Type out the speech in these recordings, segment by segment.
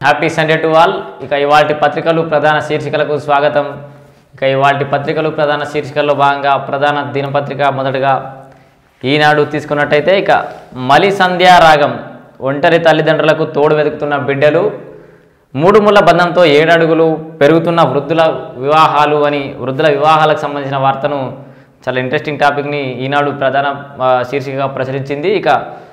happy Sunday to all ఇక ఇవాటి పత్రికలు ప్రధాన శీర్షికలకు స్వాగతం ఇక ఇవాటి పత్రికలు ప్రధాన శీర్షికల్లో భాగంగా ప్రధాన దినపత్రిక మొదటగా ఈనాడు తీసుకున్నట్టయితే ఇక మలి సంధ్యా రాగం ఒంటరి తల్లిదండ్రులకు తోడు వెతుకుతున్న బిడ్డలు మూడు ముళ్ళ బంధంతో ఏడడుగులు పెరుగుతున్న వృద్ధుల వివాహాలు అని వృద్ధుల వివాహాలకు సంబంధించిన వార్తను చాలా ఇంట్రెస్టింగ్ టాపిక్ని ఈనాడు ప్రధాన ఆ, శీర్షికగా ప్రచురించింది ఇక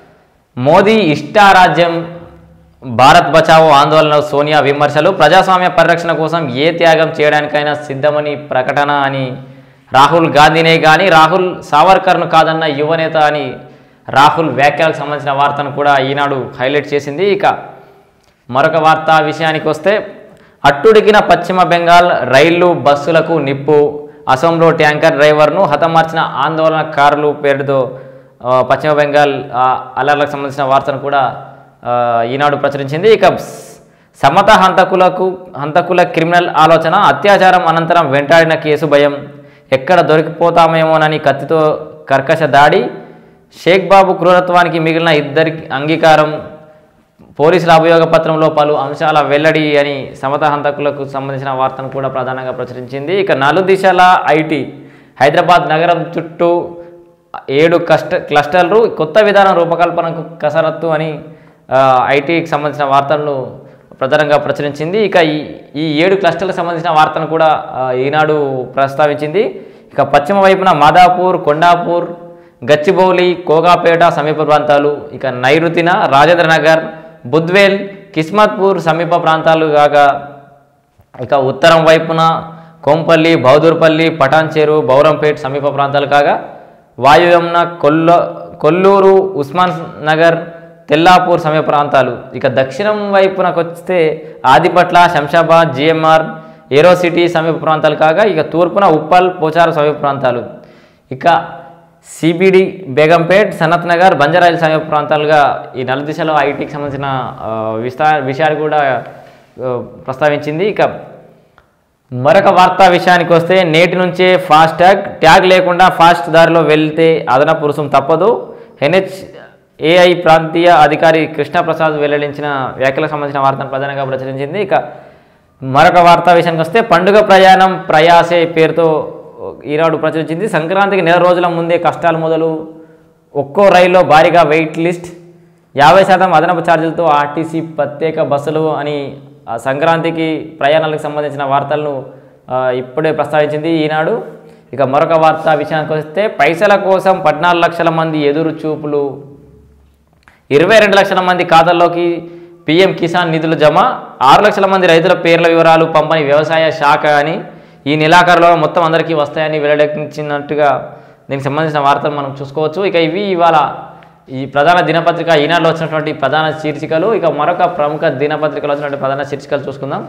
మోదీ ఇష్టారాజ్యం భారత్ బచావో ఆందోళన సోనియా విమర్శలు ప్రజాస్వామ్య పరిరక్షణ కోసం ఏ త్యాగం చేయడానికైనా సిద్ధమని ప్రకటన అని రాహుల్ గాంధీనే కానీ రాహుల్ సావర్కర్ను కాదన్న యువనేత అని రాహుల్ వ్యాఖ్యలకు సంబంధించిన వార్తను కూడా ఈనాడు హైలైట్ చేసింది ఇక మరొక వార్త విషయానికి వస్తే అట్టుడికిన పశ్చిమ బెంగాల్ రైళ్లు బస్సులకు నిప్పు అసోంలో ట్యాంకర్ డ్రైవర్ను హతమార్చిన ఆందోళనకారులు పేరుతో ఆ, పశ్చిమ బెంగాల్ ఆ, అల్లర్లకు సంబంధించిన వార్తను కూడా ఆ, ఈనాడు ప్రచురించింది ఇక స్- సమత హంతకులకు హంతకుల క్రిమినల్ ఆలోచన అత్యాచారం అనంతరం వెంటాడిన కేసు భయం ఎక్కడ దొరికిపోతామేమోనని కత్తితో కర్కశ దాడి షేక్ బాబు క్రూరత్వానికి మిగిలిన ఇద్దరికి అంగీకారం పోలీసుల అభియోగ పత్రంలో పలు అంశాల వెల్లడి అని సమత హంతకులకు సంబంధించిన వార్తను కూడా ప్రధానంగా ప్రచురించింది ఇక నలు దిశల ఐటీ హైదరాబాద్ నగరం చుట్టూ ఏడు కష్ట క్లస్టర్లు కొత్త విధానం రూపకల్పనకు కసరత్తు అని ఆ, ఐటీకి సంబంధించిన వార్తలను ప్రధానంగా ప్రచురించింది ఇక ఈ ఈ ఏడు క్లస్టర్లకు సంబంధించిన వార్తను కూడా ఆ, ఈనాడు ప్రస్తావించింది ఇక పశ్చిమ వైపున మాదాపూర్ కొండాపూర్ గచ్చిబౌలి కోగాపేట సమీప ప్రాంతాలు ఇక నైరుతిన రాజేంద్ర నగర్ బుద్వేల్ కిస్మత్పూర్ సమీప ప్రాంతాలు కాగా ఇక ఉత్తరం వైపున కోంపల్లి బౌదూర్పల్లి పటాన్చేరు బౌరంపేట్ సమీప ప్రాంతాలు కాగా వాయువ్యంన కొల్ల కొల్లూరు ఉస్మాన్ నగర్ తెల్లాపూర్ సమీప ప్రాంతాలు ఇక దక్షిణం వైపునకు వస్తే ఆదిపట్ల శంషాబాద్ జిఎంఆర్ ఏరో సిటీ సమీప ప్రాంతాలు కాగా ఇక తూర్పున ఉప్పల్ పోచారం సమీప ప్రాంతాలు ఇక సిబిడి బేగంపేట్ సనత్ నగర్ బంజారాయిల్ సమీప ప్రాంతాలుగా ఈ నలు దిశలో ఐటీకి సంబంధించిన ఆ, విస్తా విషయాలు కూడా ఆ, ప్రస్తావించింది ఇక మరొక వార్తా విషయానికి వస్తే నేటి నుంచే ఫాస్ట్ ట్యాగ్ ట్యాగ్ లేకుండా ఫాస్ట్ దారిలో వెళ్తే అదనపు రుసుం తప్పదు ఎన్హెచ్ ఏఐ ప్రాంతీయ అధికారి కృష్ణప్రసాద్ వెల్లడించిన వ్యాఖ్యలకు సంబంధించిన వార్తను ప్రధానంగా ప్రచురించింది ఇక మరొక వార్తా విషయానికి వస్తే పండుగ ప్రయాణం ప్రయాసే పేరుతో ఈనాడు ప్రచురించింది సంక్రాంతికి నెల రోజుల ముందే కష్టాలు మొదలు ఒక్కో రైల్లో భారీగా వెయిట్ లిస్ట్ యాభై శాతం అదనపు ఛార్జీలతో ఆర్టీసీ ప్రత్యేక బస్సులు అని ఆ సంక్రాంతికి ప్రయాణాలకు సంబంధించిన వార్తలను ఆ, ఇప్పుడే ప్రస్తావించింది ఈనాడు ఇక మరొక వార్త విషయానికి వస్తే పైసల కోసం పద్నాలుగు లక్షల మంది ఎదురు చూపులు ఇరవై రెండు లక్షల మంది ఖాతాల్లోకి పీఎం కిసాన్ నిధులు జమ ఆరు లక్షల మంది రైతుల పేర్ల వివరాలు పంపని వ్యవసాయ శాఖ అని ఈ నెలాఖరులో మొత్తం అందరికీ వస్తాయని వెల్లడించినట్టుగా దీనికి సంబంధించిన వార్తలు మనం చూసుకోవచ్చు ఇక ఇవి ఇవాళ ఈ ప్రధాన దినపత్రిక ఈనాడులో వచ్చినటువంటి ప్రధాన శీర్షికలు ఇక మరొక ప్రముఖ దినపత్రికలో వచ్చినటువంటి ప్రధాన శీర్షికలు చూసుకుందాం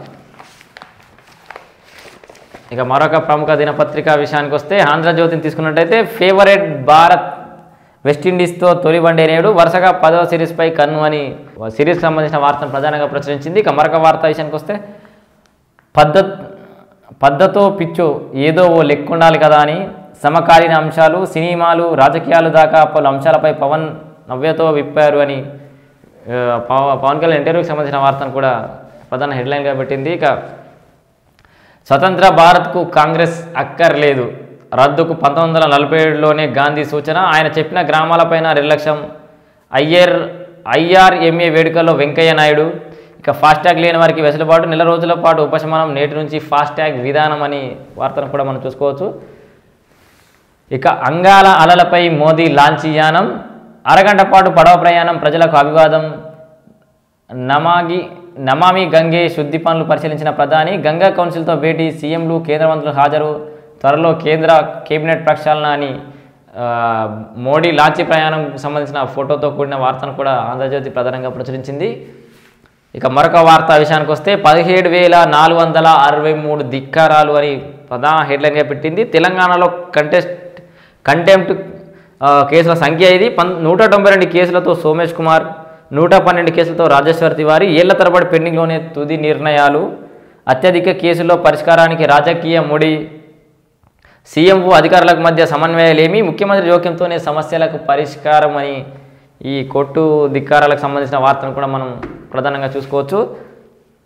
ఇక మరొక ప్రముఖ దినపత్రిక విషయానికి వస్తే ఆంధ్రజ్యోతిని తీసుకున్నట్టయితే ఫేవరెట్ భారత్ వెస్టిండీస్తో తొలి వన్డే నేడు వరుసగా పదవ సిరీస్పై కన్ను అని సిరీస్కి సంబంధించిన వార్తను ప్రధానంగా ప్రచురించింది ఇక మరొక వార్త విషయానికి వస్తే పద్ధత్ పద్ధతో పిచ్చు ఏదో ఓ లెక్కుండాలి కదా అని సమకాలీన అంశాలు సినిమాలు రాజకీయాలు దాకా పలు అంశాలపై పవన్ నవ్యతో విప్పారు అని ఆ, పవ- పవన్ కళ్యాణ్ ఇంటర్వ్యూకి సంబంధించిన వార్తను కూడా ప్రధాన హెడ్లైన్గా పెట్టింది ఇక స్వతంత్ర భారత్కు కాంగ్రెస్ అక్కర్లేదు రద్దుకు పంతొమ్మిది వందల నలభై ఏడులోనే గాంధీ సూచన ఆయన చెప్పిన గ్రామాలపైన నిర్లక్ష్యం ఐఆర్ ఐఆర్ఎంఏ వేడుకల్లో వెంకయ్య నాయుడు ఇక ఫాస్టాగ్ లేని వారికి వెసులుబాటు నెల రోజుల పాటు ఉపశమనం నేటి నుంచి ఫాస్టాగ్ విధానం అని వార్తను కూడా మనం చూసుకోవచ్చు ఇక అంగాల అలలపై మోదీ లాంచీ యానం అరగంట పాటు పడవ ప్రయాణం ప్రజలకు అభివాదం నమాగి నమామి గంగే శుద్ధి పనులు పరిశీలించిన ప్రధాని గంగా కౌన్సిల్తో భేటీ సీఎంలు కేంద్ర మంత్రులు హాజరు త్వరలో కేంద్ర కేబినెట్ ప్రక్షాళన అని ఆ, మోడీ లాంచీ ప్రయాణం సంబంధించిన ఫోటోతో కూడిన వార్తను కూడా ఆంధ్రజ్యోతి ప్రధానంగా ప్రచురించింది ఇక మరొక వార్త విషయానికి వస్తే పదిహేడు వేల నాలుగు వందల అరవై మూడు ధిక్కారాలు అని ప్రధాన హెడ్లైన్గా పెట్టింది తెలంగాణలో కంటెస్ట్ కంటెంప్ట్ ఆ, కేసుల సంఖ్య ఇది పన్ నూట తొంభై రెండు కేసులతో సోమేష్ కుమార్ నూట పన్నెండు కేసులతో రాజేశ్వర్ తివారి ఏళ్ల తరబడి పెండింగ్లోనే తుది నిర్ణయాలు అత్యధిక కేసుల్లో పరిష్కారానికి రాజకీయ ముడి సీఎంఓ అధికారులకు మధ్య సమన్వయాలేమి ముఖ్యమంత్రి జోక్యంతోనే సమస్యలకు పరిష్కారం అని ఈ కొట్టు ధిక్కారాలకు సంబంధించిన వార్తను కూడా మనం ప్రధానంగా చూసుకోవచ్చు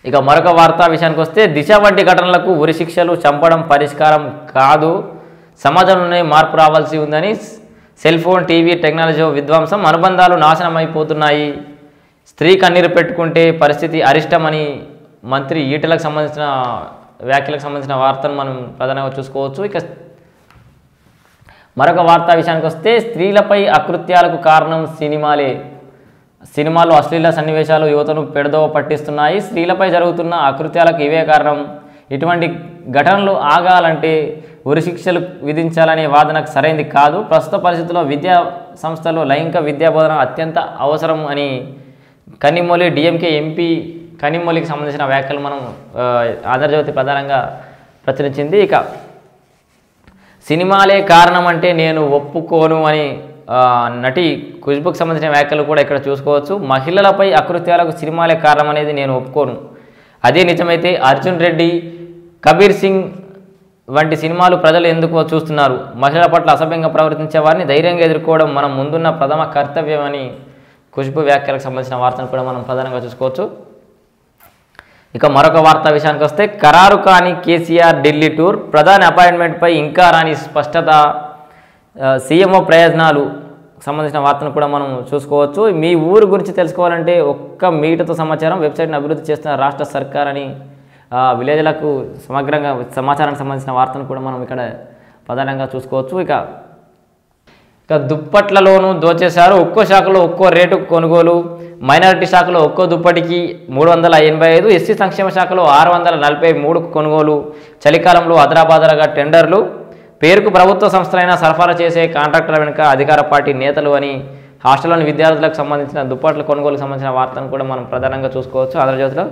ఇక మరొక వార్తా విషయానికి వస్తే దిశ వంటి ఘటనలకు ఉరి శిక్షలు చంపడం పరిష్కారం కాదు సమాజంలోనే మార్పు రావాల్సి ఉందని సెల్ ఫోన్ టీవీ టెక్నాలజీ విధ్వంసం అనుబంధాలు నాశనం అయిపోతున్నాయి స్త్రీ కన్నీరు పెట్టుకుంటే పరిస్థితి అరిష్టమని మంత్రి ఈటలకు సంబంధించిన వ్యాఖ్యలకు సంబంధించిన వార్తను మనం ప్రధానంగా చూసుకోవచ్చు ఇక మరొక వార్తా విషయానికి వస్తే స్త్రీలపై అకృత్యాలకు కారణం సినిమాలే సినిమాల్లో అశ్లీల సన్నివేశాలు యువతను పెడదోవ పట్టిస్తున్నాయి స్త్రీలపై జరుగుతున్న అకృత్యాలకు ఇవే కారణం ఇటువంటి ఘటనలు ఆగాలంటే ఉరి శిక్షలు విధించాలనే వాదనకు సరైంది కాదు ప్రస్తుత పరిస్థితుల్లో విద్యా సంస్థల్లో లైంగిక విద్యా బోధన అత్యంత అవసరం అని కనిమొలి డిఎంకే ఎంపీ కనిమొలికి సంబంధించిన వ్యాఖ్యలు మనం ఆ, ఆంధ్రజ్యోతి ప్రధానంగా ప్రచురించింది ఇక సినిమాలే కారణం అంటే నేను ఒప్పుకోను అని ఆ, నటి ఖుష్బుకు సంబంధించిన వ్యాఖ్యలు కూడా ఇక్కడ చూసుకోవచ్చు మహిళలపై అకృత్యాలకు సినిమాలే కారణం అనేది నేను ఒప్పుకోను అదే నిజమైతే అర్జున్ రెడ్డి కబీర్ సింగ్ వంటి సినిమాలు ప్రజలు ఎందుకో చూస్తున్నారు మహిళల పట్ల అసభ్యంగా ప్రవర్తించే వారిని ధైర్యంగా ఎదుర్కోవడం మనం ముందున్న ప్రథమ కర్తవ్యం అని ఖుష్బు వ్యాఖ్యలకు సంబంధించిన వార్తను కూడా మనం ప్రధానంగా చూసుకోవచ్చు ఇక మరొక వార్తా విషయానికి వస్తే ఖరారు కాని కేసీఆర్ ఢిల్లీ టూర్ ప్రధాని అపాయింట్మెంట్పై ఇంకా రాని స్పష్టత ఆ, సీఎంఓ ప్రయోజనాలు సంబంధించిన వార్తను కూడా మనం చూసుకోవచ్చు మీ ఊరు గురించి తెలుసుకోవాలంటే ఒక్క మీటతో సమాచారం వెబ్సైట్ని అభివృద్ధి చేస్తున్న రాష్ట్ర సర్కార్ అని ఆ, విలేజ్లకు సమగ్రంగా సమాచారానికి సంబంధించిన వార్తను కూడా మనం ఇక్కడ ప్రధానంగా చూసుకోవచ్చు ఇక ఇక దుప్పట్లలోనూ దోచేశారు ఒక్కో శాఖలో ఒక్కో రేటు కొనుగోలు మైనారిటీ శాఖలో ఒక్కో దుప్పటికి మూడు వందల ఎనభై ఐదు ఎస్సీ సంక్షేమ శాఖలో ఆరు వందల నలభై మూడు కొనుగోలు చలికాలంలో అదరాబాదరగా టెండర్లు పేరుకు ప్రభుత్వ సంస్థలైనా సరఫరా చేసే కాంట్రాక్టర్ల వెనుక అధికార పార్టీ నేతలు అని హాస్టల్లోని విద్యార్థులకు సంబంధించిన దుప్పట్ల కొనుగోలుకు సంబంధించిన వార్తను కూడా మనం ప్రధానంగా చూసుకోవచ్చు ఆంధ్రజ్యోతిలో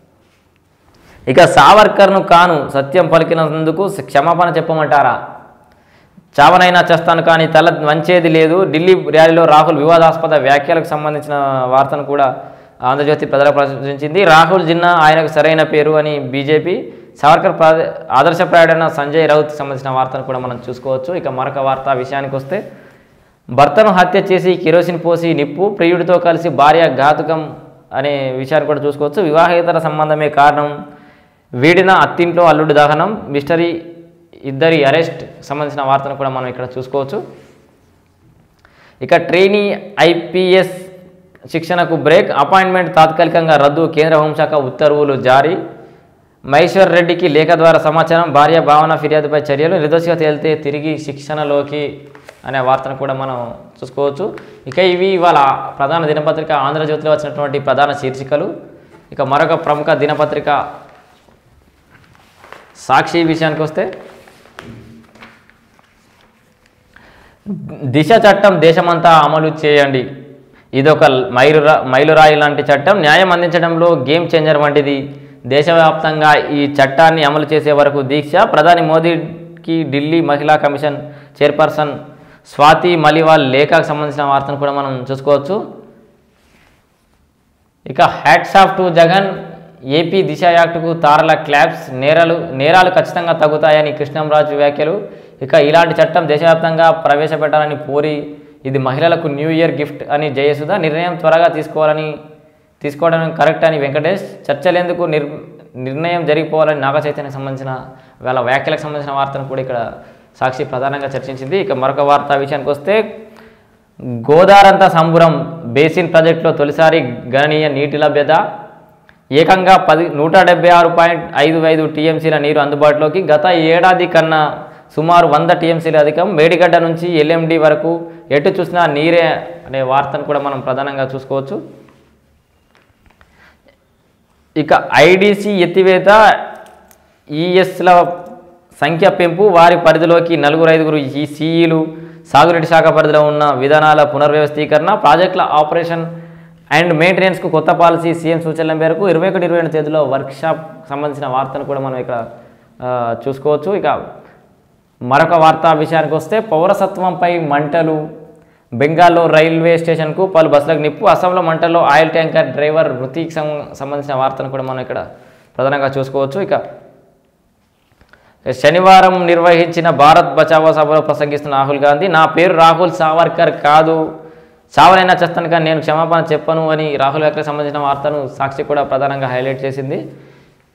ఇక సావర్కర్ను కాను సత్యం పలికినందుకు క్షమాపణ చెప్పమంటారా చావనైనా చేస్తాను కానీ తల వంచేది లేదు ఢిల్లీ ర్యాలీలో రాహుల్ వివాదాస్పద వ్యాఖ్యలకు సంబంధించిన వార్తను కూడా ఆంధ్రజ్యోతి ప్రజలకు ప్రచురించింది రాహుల్ జిన్నా ఆయనకు సరైన పేరు అని బీజేపీ సావర్కర్ ప్రా ఆదర్శప్రాయుడైన సంజయ్ రౌత్ సంబంధించిన వార్తను కూడా మనం చూసుకోవచ్చు ఇక మరొక వార్త విషయానికి వస్తే భర్తను హత్య చేసి కిరోసిన్ పోసి నిప్పు ప్రియుడితో కలిసి భార్య ఘాతుకం అనే విషయాన్ని కూడా చూసుకోవచ్చు వివాహేతర సంబంధమే కారణం వీడిన అత్తింట్లో అల్లుడు దహనం మిస్టరీ ఇద్దరి అరెస్ట్ సంబంధించిన వార్తను కూడా మనం ఇక్కడ చూసుకోవచ్చు ఇక ట్రైనీ ఐపీఎస్ శిక్షణకు బ్రేక్ అపాయింట్మెంట్ తాత్కాలికంగా రద్దు కేంద్ర హోంశాఖ ఉత్తర్వులు జారీ మహేశ్వర్ రెడ్డికి లేఖ ద్వారా సమాచారం భార్య భావన ఫిర్యాదుపై చర్యలు నిర్దోషిగా తేలితే తిరిగి శిక్షణలోకి అనే వార్తను కూడా మనం చూసుకోవచ్చు ఇక ఇవి ఇవాళ ప్రధాన దినపత్రిక ఆంధ్రజ్యోతిలో వచ్చినటువంటి ప్రధాన శీర్షికలు ఇక మరొక ప్రముఖ దినపత్రిక సాక్షి విషయానికి వస్తే దిశ చట్టం దేశమంతా అమలు చేయండి ఇదొక మైలురా మైలురాయి లాంటి చట్టం న్యాయం అందించడంలో గేమ్ చేంజర్ వంటిది దేశవ్యాప్తంగా ఈ చట్టాన్ని అమలు చేసే వరకు దీక్ష ప్రధాని మోదీకి ఢిల్లీ మహిళా కమిషన్ చైర్పర్సన్ స్వాతి మలివాల్ లేఖకు సంబంధించిన వార్తను కూడా మనం చూసుకోవచ్చు ఇక hats off to Jagan AP Disha యాక్టుకు తారల క్లాప్స్ నేరాలు నేరాలు ఖచ్చితంగా తగ్గుతాయని కృష్ణంరాజు వ్యాఖ్యలు ఇక ఇలాంటి చట్టం దేశవ్యాప్తంగా ప్రవేశపెట్టాలని కోరి ఇది మహిళలకు న్యూ ఇయర్ గిఫ్ట్ అని జయసుధ నిర్ణయం త్వరగా తీసుకోవాలని తీసుకోవడం కరెక్ట్ అని వెంకటేష్ చర్చలేందుకు నిర్ నిర్ణయం జరిగిపోవాలని నాగ చైతన్యకు సంబంధించిన వాళ్ళ వ్యాఖ్యలకు సంబంధించిన వార్తను కూడా ఇక్కడ సాక్షి ప్రధానంగా చర్చించింది ఇక మరొక వార్త విషయానికి వస్తే గోదారంత సంబురం బేసిన్ ప్రాజెక్టులో తొలిసారి గణనీయ నీటి లభ్యత ఏకంగా పది నూట డెబ్బై ఆరు పాయింట్ ఐదు ఐదు టీఎంసీల నీరు అందుబాటులోకి గత ఏడాది కన్నా సుమారు వంద టీఎంసీలు అధికం మేడిగడ్డ నుంచి ఎల్ఎండి వరకు ఎటు చూసినా నీరే అనే వార్తను కూడా మనం ప్రధానంగా చూసుకోవచ్చు ఇక ఐడిసి ఎత్తివేత ఈఎస్ల సంఖ్య పెంపు వారి పరిధిలోకి నలుగురు ఐదుగురు ఈ సిఈలు సాగునీటి శాఖ పరిధిలో ఉన్న విధానాల పునర్వ్యవస్థీకరణ ప్రాజెక్టుల ఆపరేషన్ అండ్ మెయింటెనెన్స్కు కొత్త పాలసీ సీఎం సూచనల మేరకు ఇరవై ఒకటి ఇరవై రెండు తేదీలో వర్క్షాప్ సంబంధించిన వార్తను కూడా మనం ఇక్కడ ఆ, చూసుకోవచ్చు ఇక మరొక వార్తా విషయానికి వస్తే పౌరసత్వంపై మంటలు బెంగాల్లో రైల్వే స్టేషన్కు పలు బస్సులకు నిప్పు అస్సాంలో మంటల్లో ఆయిల్ ట్యాంకర్ డ్రైవర్ మృతికి సం- సంబంధించిన వార్తను కూడా మనం ఇక్కడ ప్రధానంగా చూసుకోవచ్చు ఇక శనివారం నిర్వహించిన భారత్ బచావో సభలో ప్రసంగిస్తున్న రాహుల్ గాంధీ నా పేరు రాహుల్ సావర్కర్ కాదు చావనైనా చేస్తాను కానీ నేను క్షమాపణ చెప్పను అని రాహుల్ గారికి సంబంధించిన వార్తను సాక్షి కూడా ప్రధానంగా హైలైట్ చేసింది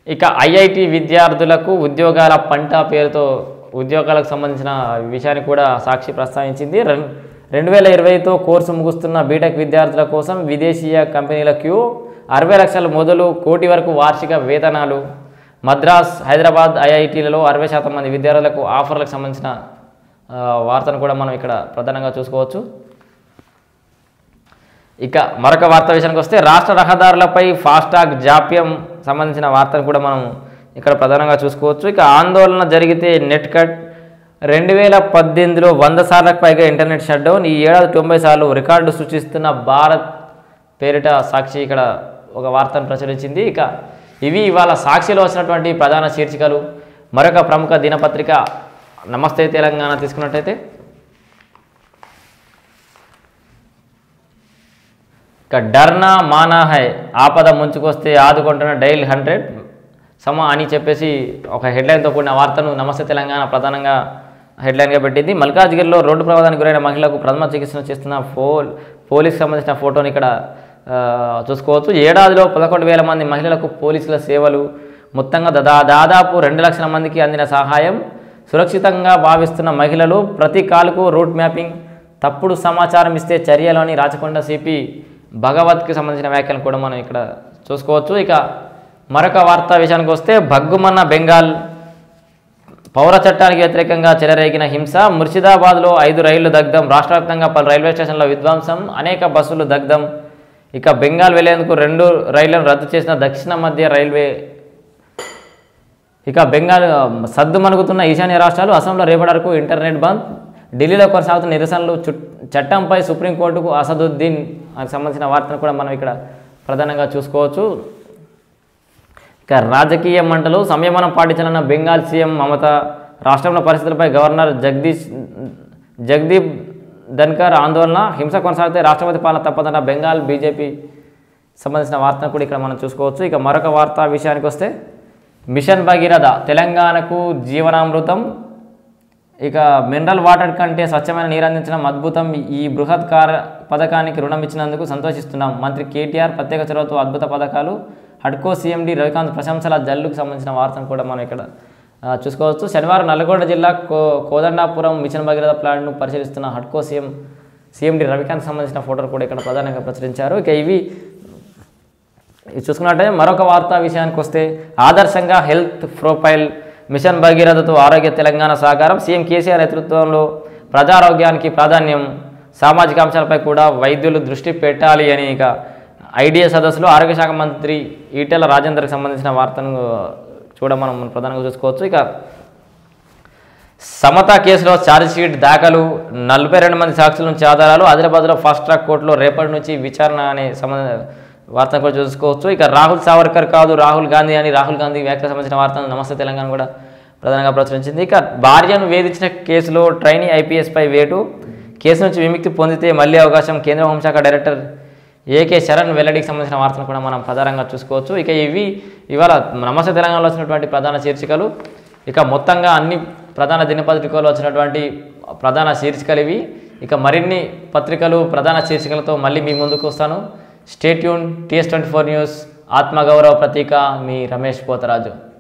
ఇక ఐఐటి విద్యార్థులకు ఉద్యోగాల పంట పేరుతో ఉద్యోగాలకు సంబంధించిన విషయాన్ని కూడా సాక్షి ప్రస్తావించింది రెం- రెండు వేల ఇరవైతో కోర్సు ముగుస్తున్న బీటెక్ విద్యార్థుల కోసం విదేశీయ కంపెనీల క్యూ అరవై లక్షల మొదలు కోటి వరకు వార్షిక వేతనాలు మద్రాస్ హైదరాబాద్ ఐఐటీలలో అరవై శాతం మంది విద్యార్థులకు ఆఫర్లకు సంబంధించిన ఆ, వార్తను కూడా మనం ఇక్కడ ప్రధానంగా చూసుకోవచ్చు ఇక మరొక వార్త విషయానికి వస్తే రాష్ట్ర రహదారులపై ఫాస్టాగ్ జాప్యం సంబంధించిన వార్తను కూడా మనం ఇక్కడ ప్రధానంగా చూసుకోవచ్చు ఇక ఆందోళన జరిగితే నెట్ కట్ రెండు వేల పద్దెనిమిదిలో వంద సార్లకు పైగా ఇంటర్నెట్ షట్ డౌన్ ఈ ఏడాది తొంభై సార్లు రికార్డు సృష్టిస్తున్న భారత్ పేరిట సాక్షి ఇక్కడ ఒక వార్తను ప్రచురించింది ఇక ఇవి ఇవాళ సాక్షిలో వచ్చినటువంటి ప్రధాన శీర్షికలు మరొక ప్రముఖ దినపత్రిక నమస్తే తెలంగాణ తీసుకున్నట్టయితే ఇక డర్నా మానా హై ఆపద ముంచుకొస్తే ఆదుకుంటున్న డైల్ హండ్రెడ్ సమ అని చెప్పేసి ఒక హెడ్లైన్తో కూడిన వార్తను నమస్తే తెలంగాణ ప్రధానంగా హెడ్లైన్గా పెట్టింది మల్కాజ్గిరిలో రోడ్డు ప్రమాదానికి గురైన మహిళకు ప్రథమ చికిత్సను చేస్తున్న ఫో పోలీస్ సంబంధించిన ఫోటోని ఇక్కడ ఆ, చూసుకోవచ్చు ఏడాదిలో పదకొండు వేల మంది మహిళలకు పోలీసుల సేవలు మొత్తంగా దా దాదాపు రెండు లక్షల మందికి అందిన సహాయం సురక్షితంగా భావిస్తున్న మహిళలు ప్రతి కాలుకు రూట్ మ్యాపింగ్ తప్పుడు సమాచారం ఇస్తే చర్యలోని రాచకొండ సిపి భగవత్కి సంబంధించిన వ్యాఖ్యలు కూడా మనం ఇక్కడ చూసుకోవచ్చు ఇక మరొక వార్తా విషయానికి వస్తే భగ్గుమన్న బెంగాల్ పౌర చట్టానికి వ్యతిరేకంగా చెలరేగిన హింస ముర్షిదాబాద్లో ఐదు రైళ్లు దగ్ధం రాష్ట్ర వ్యాప్తంగా పలు రైల్వే స్టేషన్ల విధ్వంసం అనేక బస్సులు దగ్ధం ఇక బెంగాల్ వెళ్లేందుకు రెండు రైళ్లను రద్దు చేసిన దక్షిణ మధ్య రైల్వే ఇక బెంగాల్ సద్దు మణుగుతున్న ఈశాన్య రాష్ట్రాలు అసోంలో రేపటి వరకు ఇంటర్నెట్ బంద్ ఢిల్లీలో కొనసాగుతున్న నిరసనలు చుట్ చట్టంపై సుప్రీంకోర్టుకు అసదుద్దీన్ అని సంబంధించిన వార్తను కూడా మనం ఇక్కడ ప్రధానంగా చూసుకోవచ్చు ఇక రాజకీయ మంటలు సంయమనం పాటించాలన్న బెంగాల్ సీఎం మమత రాష్ట్రంలో పరిస్థితులపై గవర్నర్ జగదీష్ జగదీప్ ధన్కర్ ఆందోళన హింస కొనసాగితే రాష్ట్రపతి పాలన తప్పదన్న బెంగాల్ బీజేపీ సంబంధించిన వార్తను కూడా ఇక్కడ మనం చూసుకోవచ్చు ఇక మరొక వార్త విషయానికి వస్తే మిషన్ భగీరథ తెలంగాణకు జీవనామృతం ఇక మినరల్ వాటర్ కంటే స్వచ్ఛమైన నీరు అందించడం అద్భుతం ఈ బృహత్ కార పథకానికి రుణం ఇచ్చినందుకు సంతోషిస్తున్నాం మంత్రి కేటీఆర్ ప్రత్యేక చొరవతో అద్భుత పథకాలు హడ్కో సీఎండి రవికాంత్ ప్రశంసల జల్లుకు సంబంధించిన వార్తను కూడా మనం ఇక్కడ ఆ, చూసుకోవచ్చు శనివారం నల్గొండ జిల్లా కో కోదండాపురం మిషన్ భగీరథ ప్లాంట్ను పరిశీలిస్తున్న హడ్కో సీఎం సీఎండి రవికాంత్ సంబంధించిన ఫోటోలు కూడా ఇక్కడ ప్రధానంగా ప్రచురించారు ఇక ఇవి ఇది చూసుకున్నట్టే మరొక వార్తా విషయానికి వస్తే ఆదర్శంగా హెల్త్ ప్రొఫైల్ మిషన్ భగీరథతో ఆరోగ్య తెలంగాణ సహకారం సీఎం కేసీఆర్ నేతృత్వంలో ప్రజారోగ్యానికి ప్రాధాన్యం సామాజిక అంశాలపై కూడా వైద్యులు దృష్టి పెట్టాలి అని ఇక ఐడియా సదస్సులో ఆరోగ్య శాఖ మంత్రి ఈటెల రాజేందర్కి సంబంధించిన వార్తను చూడ మనం ప్రధానంగా చూసుకోవచ్చు ఇక సమత కేసులో ఛార్జ్షీట్ దాఖలు నలభై రెండు మంది సాక్షుల నుంచి ఆధారాలు ఆదిలాబాద్లో ఫాస్ట్ ట్రాక్ కోర్టులో రేపటి నుంచి విచారణ అనే సంబంధ వార్తను కూడా చూసుకోవచ్చు ఇక రాహుల్ సావర్కర్ కాదు రాహుల్ గాంధీ అని రాహుల్ గాంధీ వ్యాఖ్యలకు సంబంధించిన వార్తను నమస్తే తెలంగాణ కూడా ప్రధానంగా ప్రచురించింది ఇక భార్యను వేధించిన కేసులో ట్రైనీ ఐపీఎస్పై వేటు కేసు నుంచి విముక్తి పొందితే మళ్ళీ అవకాశం కేంద్ర హోంశాఖ డైరెక్టర్ ఏకే శరణ్ వెల్లడికి సంబంధించిన వార్తను కూడా మనం ప్రధానంగా చూసుకోవచ్చు ఇక ఇవి ఇవాళ నమస్తే తెలంగాణలో వచ్చినటువంటి ప్రధాన శీర్షికలు ఇక మొత్తంగా అన్ని ప్రధాన దినపత్రికల్లో వచ్చినటువంటి ప్రధాన శీర్షికలు ఇవి ఇక మరిన్ని పత్రికలు ప్రధాన శీర్షికలతో మళ్ళీ మీ ముందుకు వస్తాను stay tuned TS twenty four news ఆత్మగౌరవ ప్రతీక మీ రమేష్ పోతరాజు